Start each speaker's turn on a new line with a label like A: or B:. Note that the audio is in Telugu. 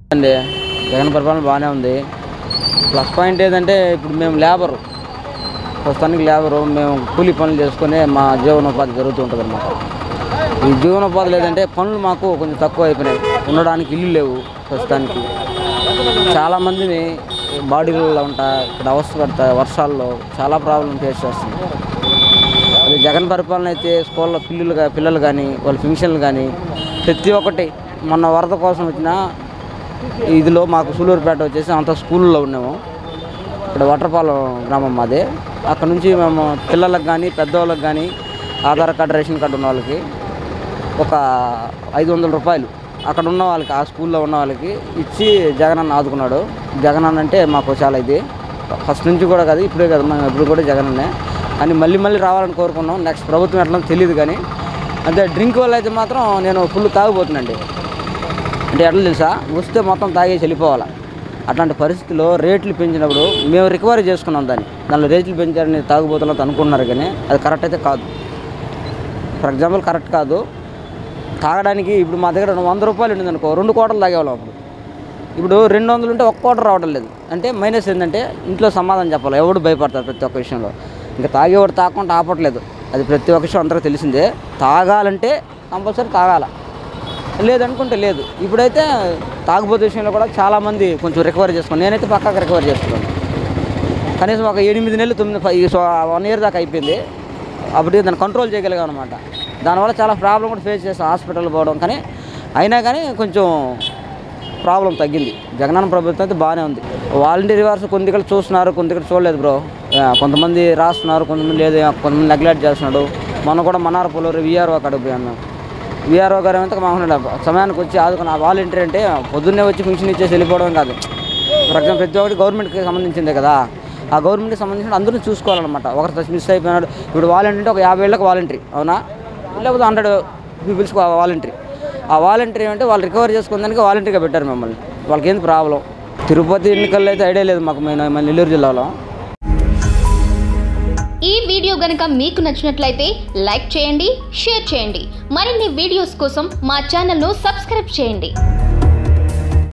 A: అండి జగన్ పరిపాలన బాగానే ఉంది ప్లస్ పాయింట్ ఏంటంటే ఇప్పుడు మేము లేబరు ప్రస్తుతానికి లేబరు మేము కూలీ పనులు చేసుకొని మా జీవనోపాధి జరుగుతూ ఉంటుంది అనమాట ఈ జీవనోపాధి లేదంటే పనులు మాకు కొంచెం తక్కువ అయిపోయినాయి ఉండడానికి ఇల్లు లేవు ప్రస్తుతానికి చాలామందిని బాడీలలో ఉంటా ఇక్కడ అవస్థ పడతా వర్షాల్లో చాలా ప్రాబ్లం ఫేస్ చేస్తుంది అది జగన్ పరిపాలన అయితే స్కూల్లో పిల్లలు గా- పిల్లలు కానీ వాళ్ళ ఫంక్షన్లు కానీ ప్రతి ఒక్కటి మొన్న వరద కోసం వచ్చిన ఇదిలో మాకు సూలూరుపేట వచ్చేసి అంత స్కూల్లో ఉన్నాము ఇక్కడ వటరపాలెం గ్రామం మాది అక్కడ నుంచి మేము పిల్లలకు కానీ పెద్దవాళ్ళకి కానీ ఆధార్ కార్డు రేషన్ కార్డు ఉన్న వాళ్ళకి ఒక ఐదు వందల రూపాయలు అక్కడ ఉన్న వాళ్ళకి ఆ స్కూల్లో ఉన్న వాళ్ళకి ఇచ్చి జగన్ అన్న ఆదుకున్నాడు జగన్ అన్న అంటే మాకు చాలా ఇది ఫస్ట్ నుంచి కూడా కాదు ఇప్పుడే కదా మనం ఇప్పుడు కూడా జగన్ అన్నే కానీ మళ్ళీ మళ్ళీ రావాలని కోరుకున్నాం నెక్స్ట్ ప్రభుత్వం ఎట్లా తెలియదు కానీ అంటే డ్రింక్ వల్ల అయితే మాత్రం నేను ఫుల్ తాగిపోతున్నాండి అంటే ఎట్లా తెలుసా వస్తే మొత్తం తాగేసి వెళ్ళిపోవాలా అట్లాంటి పరిస్థితిలో రేట్లు పెంచినప్పుడు మేము రికవరీ చేసుకున్నాం దాన్ని దానిలో రేట్లు పెంచారని తాగుబోతున్నట్టు అనుకున్నారు కానీ అది కరెక్ట్ అయితే కాదు ఫర్ ఎగ్జాంపుల్ కరెక్ట్ కాదు తాగడానికి ఇప్పుడు మా దగ్గర వంద రూపాయలు ఉండింది అనుకో రెండు కోటలు తాగేవాళ్ళం అప్పుడు ఇప్పుడు రెండు వందలు ఉంటే ఒక్క కోట రావడం లేదు అంటే మైనస్ ఏంటంటే ఇంట్లో సమాధానం చెప్పాలి ఎవడు భయపడతారు ప్రతి ఒక్క విషయంలో ఇంకా తాగేవాడు తాగకుండా ఆపట్లేదు అది ప్రతి ఒక్క విషయం అందరికీ తెలిసిందే తాగాలంటే కంపల్సరీ తాగాల లేదనుకుంటే లేదు ఇప్పుడైతే తాగుబోతు విషయంలో కూడా చాలామంది కొంచెం రికవరీ చేసుకున్నాను నేనైతే పక్కాగా రికవరీ చేసుకున్నాను కనీసం ఒక ఎనిమిది నెలలు తొమ్మిది ప- ఈ సో- వన్ ఇయర్ దాకా అయిపోయింది అప్పుడు దాన్ని కంట్రోల్ చేయగలిగాం అనమాట దానివల్ల చాలా ప్రాబ్లం కూడా ఫేస్ చేస్తాం హాస్పిటల్ పోవడం కానీ అయినా కానీ కొంచెం ప్రాబ్లం తగ్గింది జగనన్న ప్రభుత్వం అయితే బాగానే ఉంది వాలంటీర్ రివర్స్ కొంత చూస్తున్నారు కొంత చూడలేదు బ్రో ఆ, కొంతమంది రాస్తున్నారు కొంతమంది లేదు కొంతమంది నెగ్లెక్ట్ చేస్తున్నాడు మొన్న కూడా మన్నార పొలూరు విఆర్ఓ అక్కడికి పోయాను విఆర్ఓ గారు అయితే మామూలు సమయానికి వచ్చి ఆదుకున్న వాలంటీర్ అంటే పొద్దున్నే వచ్చి ఫంక్షన్ ఇచ్చేసి వెళ్ళిపోవడం కాదు ఫర్ ఎగ్జాంపుల్ ప్రతి ఒక్కటి గవర్నమెంట్కి సంబంధించిందే కదా ఆ గవర్నమెంట్కి సంబంధించిన అందరినీ చూసుకోవాలన్నమాట ఒకరి మిస్ అయిపోయినాడు ఇప్పుడు వాలంటీర్ అంటే ఒక యాభై ఏళ్ళకి వాలంటీర్ అవునా లేకపోతే హండ్రెడ్ పీపుల్స్కి వాలంటీర్ ఆ వాలంటీర్ అంటే వాళ్ళు రికవర్ చేసుకునేదానికి వాలంటీర్గా పెట్టారు మిమ్మల్ని వాళ్ళకి ఏంది ప్రాబ్లం తిరుపతి ఎన్నికల్లో అయితే ఐడియా లేదు మాకు మన మన నెల్లూరు జిల్లాలో
B: ఈ వీడియో గనుక మీకు నచ్చినట్లయితే లైక్ చేయండి షేర్ చేయండి మరిన్ని వీడియోస్ కోసం మా ఛానల్ను సబ్స్క్రైబ్ చేయండి